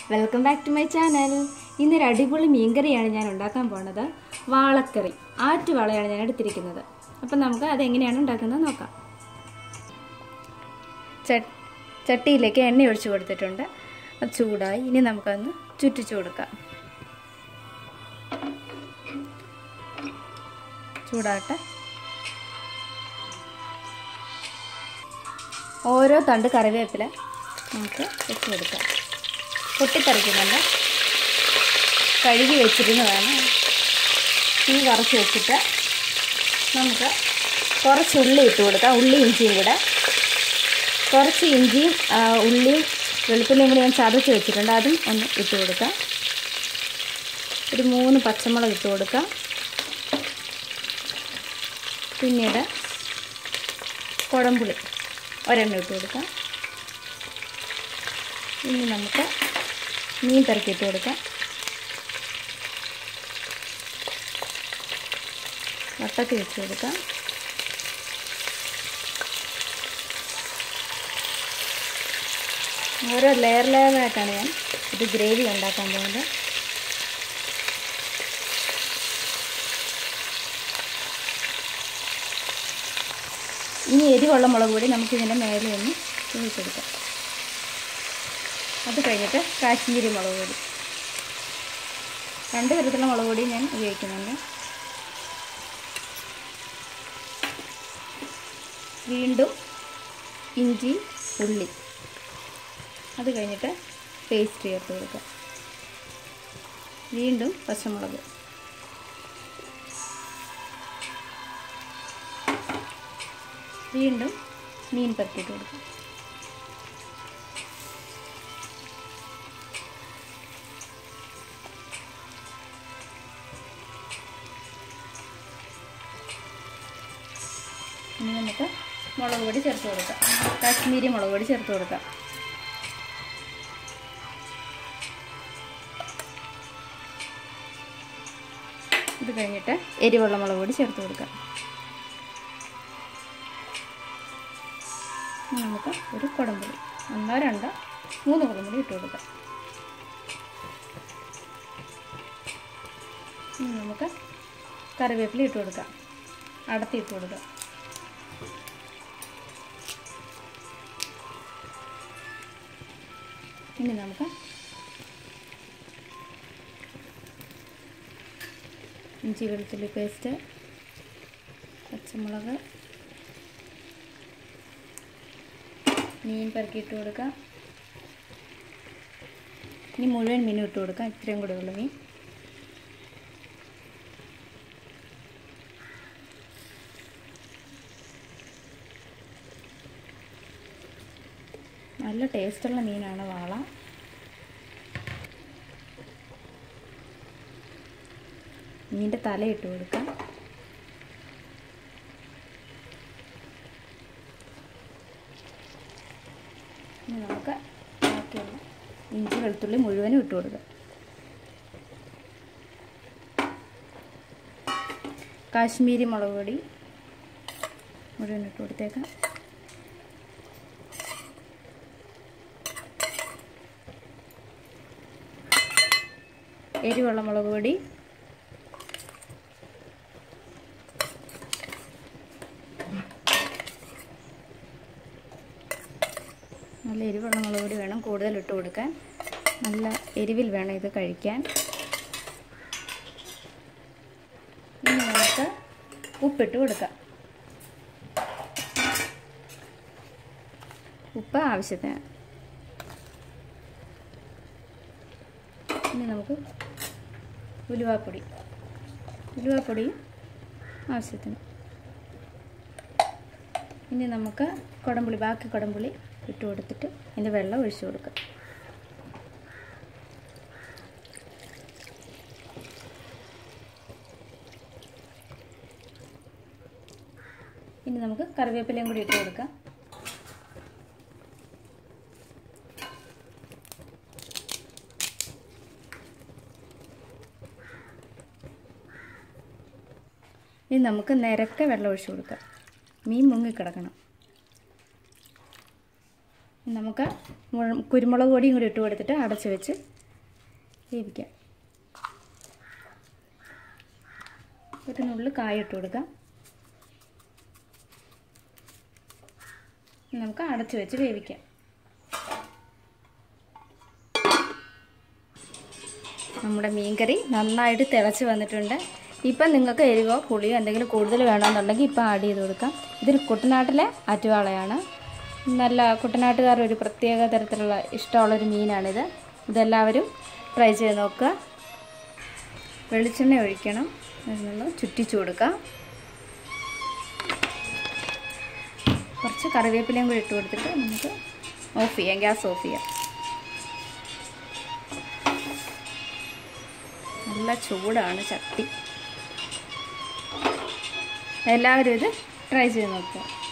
welcome back to my channel ഇന്നൊരു അടിപൊളി മീൻകറിയാണ് ഞാൻ ഉണ്ടാക്കാൻ പോണത് വാളക്കറി ആറ്റുവാളയാണ് ഞാൻ എടുത്തിരിക്കുന്നത് അപ്പം നമുക്ക് അതെങ്ങനെയാണ് ഉണ്ടാക്കുന്നത് നോക്കാം ചട്ട് ചട്ടിയിലേക്ക് എണ്ണ ഒഴിച്ചു കൊടുത്തിട്ടുണ്ട് അത് ചൂടായി ഇനി നമുക്കതൊന്ന് ചുറ്റിച്ചു കൊടുക്കാം ചൂടാട്ടെ ഓരോ തണ്ട് കറിവേപ്പില നമുക്ക് വെച്ച് കൊടുക്കാം പൊട്ടിത്തെറിക്കുന്നുണ്ട് കഴുകി വെച്ചിരുന്നതാണ് തീ കുറച്ച് വെച്ചിട്ട് നമുക്ക് കുറച്ച് ഉള്ളി ഇട്ട് കൊടുക്കാം ഉള്ളി ഇഞ്ചിയും കൂടെ കുറച്ച് ഇഞ്ചിയും ആ, ഉള്ളിയും വെളുത്തുള്ളിയും കൂടി ഞാൻ ചതച്ച് വെച്ചിട്ടുണ്ട് അതും ഒന്ന് ഇട്ട് കൊടുക്കാം ഒരു മൂന്ന് പച്ചമുളക് ഇട്ട് കൊടുക്കാം പിന്നീട് കുഴമ്പുളി ഒരെണ്ണം ഇട്ട് കൊടുക്കാം ഇനി നമുക്ക് മീൻ പെറുക്കി ഇട്ട് കൊടുക്കാം വട്ടത്തിൽ വെച്ച് കൊടുക്കാം ഓരോ ലെയർ ലെയറായിട്ടാണ് ഞാൻ ഇത് ഗ്രേവി ഉണ്ടാക്കാൻ പോകുന്നത് ഇനി എരിവുള്ള മുളക് പൊടി നമുക്ക് ഇതിൻ്റെ മേലെ ഒന്ന് തൂക്കിക്കൊടുക്കാം അത് കഴിഞ്ഞിട്ട് കാശ്മീരി മുളക് പൊടി രണ്ട് തരത്തിലുള്ള മുളക് പൊടി ഞാൻ ഉപയോഗിക്കുന്നുണ്ട് വീണ്ടും ഇഞ്ചി ഉള്ളി അത് കഴിഞ്ഞിട്ട് പേസ്റ്റ് ചേർത്ത് കൊടുക്കുക വീണ്ടും പച്ചമുളക് വീണ്ടും മീൻ പരത്തിയിട്ട് കൊടുക്കുക ഇനി നമുക്ക് മുളക് പൊടി ചേർത്ത് കൊടുക്കാം കാശ്മീരി മുളക് പൊടി ചേർത്ത് കൊടുക്കാം ഇത് കഴിഞ്ഞിട്ട് എരിവുള്ള മുളക് പൊടി ചേർത്ത് കൊടുക്കാം ഇനി നമുക്ക് ഒരു കുടംപൊടി ഒന്നോ രണ്ടോ മൂന്ന് കുടംപൊടി ഇട്ട് കൊടുക്കാം ഇനി നമുക്ക് കറിവേപ്പില ഇട്ട് കൊടുക്കാം അടത്തി ഇട്ട് കൊടുക്കാം ഇനി നമുക്ക് ഇഞ്ചി വെളുത്തുള്ളി പേസ്റ്റ് പച്ചമുളക് മീൻ പെറുക്കിയിട്ട് കൊടുക്കാം ഇനി മുഴുവൻ മീനും ഇട്ട് കൊടുക്കാം ഇത്രയും കൂടെ ഉള്ളു മീൻ നല്ല ടേസ്റ്റുള്ള മീനാണ് വാള മീൻ്റെ തല ഇട്ട് കൊടുക്കാം ഇനി നമുക്ക് ബാക്കിയുള്ള ഇഞ്ചി വെളുത്തുള്ളി മുഴുവനും ഇട്ട് കൊടുക്കാം കാശ്മീരി മുളക് പൊടി മുഴുവൻ ഇട്ട് കൊടുത്തേക്കാം എരിവുള്ള മുളക് പൊടി നല്ല എരിവുള്ള മുളക് പൊടി വേണം കൂടുതൽ ഇട്ട് കൊടുക്കാൻ നല്ല എരിവിൽ വേണം ഇത് കഴിക്കാൻ ഇനി നമുക്ക് ഉപ്പിട്ട് കൊടുക്കാം ഉപ്പ് ആവശ്യത്തിന് ഇനി നമുക്ക് ഉലുവാപ്പൊടി ഉലുവാപ്പൊടിയും ആവശ്യത്തിന് ഇനി നമുക്ക് കുടംപുളി ബാക്കി കുടംപുളി ഇട്ട് കൊടുത്തിട്ട് അതിൻ്റെ വെള്ളം ഒഴിച്ചു കൊടുക്കുക ഇനി നമുക്ക് കറിവേപ്പിലയും കൂടി ഇട്ട് കൊടുക്കാം ഇനി നമുക്ക് നിരക്കെ വെള്ളം ഒഴിച്ചു കൊടുക്കാം മീൻ മുങ്ങിക്കിടക്കണം നമുക്ക് മുഴ- കുരുമുളക് പൊടിയും കൂടി ഇട്ട് കൊടുത്തിട്ട് അടച്ച് വെച്ച് വേവിക്കാം ഒരു നുള്ളു കായ ഇട്ട് കൊടുക്കാം നമുക്ക് അടച്ച് വെച്ച് വേവിക്കാം നമ്മുടെ മീൻകറി നന്നായിട്ട് തിളച്ച് വന്നിട്ടുണ്ട് ഇപ്പം നിങ്ങൾക്ക് എരിവോ പുളിയോ എന്തെങ്കിലും കൂടുതൽ വേണമെന്നുണ്ടെങ്കിൽ ഇപ്പം ആഡ് ചെയ്ത് കൊടുക്കാം ഇതിൽ കുട്ടനാട്ടിലെ ആറ്റുവാളയാണ് നല്ല കുട്ടനാട്ടുകാർ ഒരു പ്രത്യേക തരത്തിലുള്ള ഇഷ്ടമുള്ളൊരു മീനാണിത് ഇതെല്ലാവരും ട്രൈ ചെയ്ത് നോക്കുക വെളിച്ചെണ്ണ ഒഴിക്കണം അതിനൊന്ന് ചുറ്റിച്ചു കൊടുക്കാം കുറച്ച് കറിവേപ്പിലയും കൂടി ഇട്ട് കൊടുത്തിട്ട് നമുക്ക് ഓഫ് ചെയ്യാം ഗ്യാസ് ഓഫ് ചെയ്യാം നല്ല ചൂടാണ് ചട്ടി എല്ലാവരും ഇത് ട്രൈ ചെയ്ത് നോക്കുക